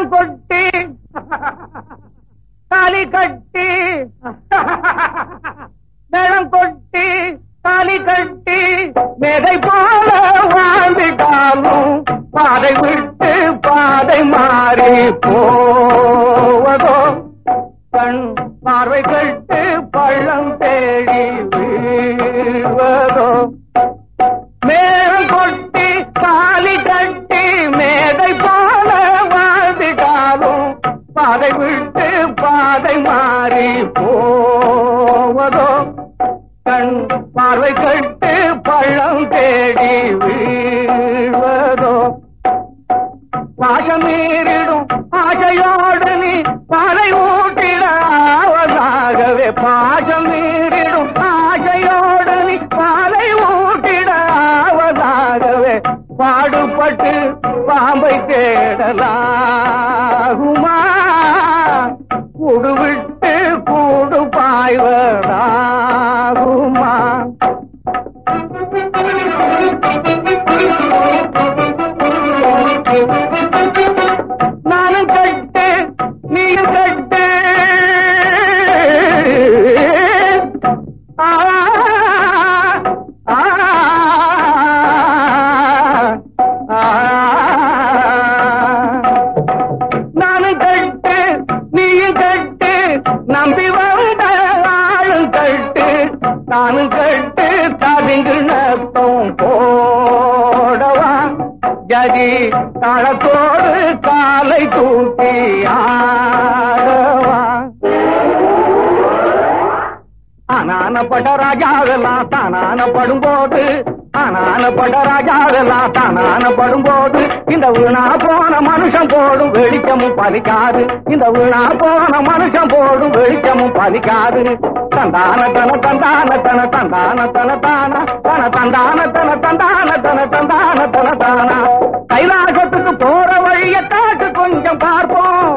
மேளம் கொட்டி தாலி கட்டி மேளம் கொட்டி தாலி கட்டி மேதை போல வாழ்ந்துட்டாலும் பாதை விட்டு பாதை மாறி போவதோ கண் பார்வை கட்டு பள்ளம் தேடி வீழ்வதோ மேளம் கொட்டி தாலி கட்டி மேதை போல வாழ்ந்துட்டாலும் பாதை விட்டு பாதை மாறி போவதோ கண் பார்வை கட்டு பள்ளம் தேடி வீழ்வதோ பாசமீறிடும் ஆசையோடு நீ பாலை ஊட்டிடாவதாகவே பாசமீறிடும் ஆசையோடு நீ பாலை ஊட்டிடாவதாகவே பாடுபட்டு பாம்பை தேடலாகுமா கூடு விட்டு கூடு பாய்வதாகுமா நானும் கட்டு நீயும் கட்டு ஆ, ஆ, ஆ. நானும் கட்டு நீயும் கட்டு நம்பி வந்த ஆளும் கட்டு நானும் கட்டு தவிங்கு நத்தம் போடவா ஜதி தளத்தோடு காலை தூக்கி ஆடவா ஆனானப்பட்ட ராஜாவெல்லாம் தானானப்படும் போது ஆனானப்பட்ட ராஜாவெல்லாம் தானானப்படும் போது இந்த வீணா போன மனுஷன் போடும் வெளிச்சமும் பலிக்காது இந்த வீணா போன மனுஷன் போடும் வெளிச்சமும் பலிக்காது தந்தான தன தந்தான தன தந்தான தன தான தன தந்தான தன தந்தான தன தந்தான தன தானா கைலாசத்துக்கு போற வழிய காட்டு கொஞ்சம் பார்ப்போம்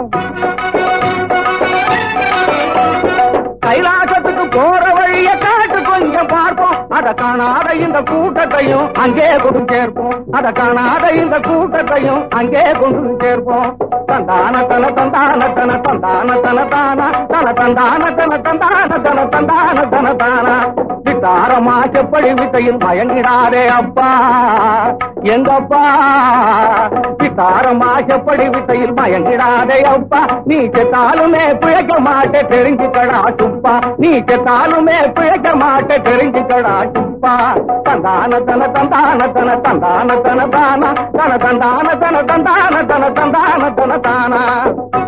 கைலாசத்துக்கு போற வழிய காட்டு கொஞ்சம் பார்ப்போம் அத காணாத இந்த கூட்டத்தையும் அங்கே கொண்டு சேர்ப்போம் அத காணாத இந்த கூட்டத்தையும் அங்கே கொண்டு சேர்ப்போம் தந்தான தன தந்தான தன தந்தான தன தானா தன தந்தான தன தந்தான தன தந்தான தன தானா வித்தாரமா செப்படி வித்தையில் மயங்கிடாதே அப்பா எங்கப்பா வித்தாரமா செப்படி வித்தையில் மயங்கிடாதே அப்பா நீ செத்தாலுமே பிழைக்க மாட்டே தெரிஞ்சுக்கடா சுப்பா நீ செத்தாலுமே பிழைக்க மாட்டே தெரிஞ்சுக்கடா சுப்பா தந்தான தன தந்தான தன தந்தான தன தானா தன தந்தான தன தந்தான தன தந்தான தன தானா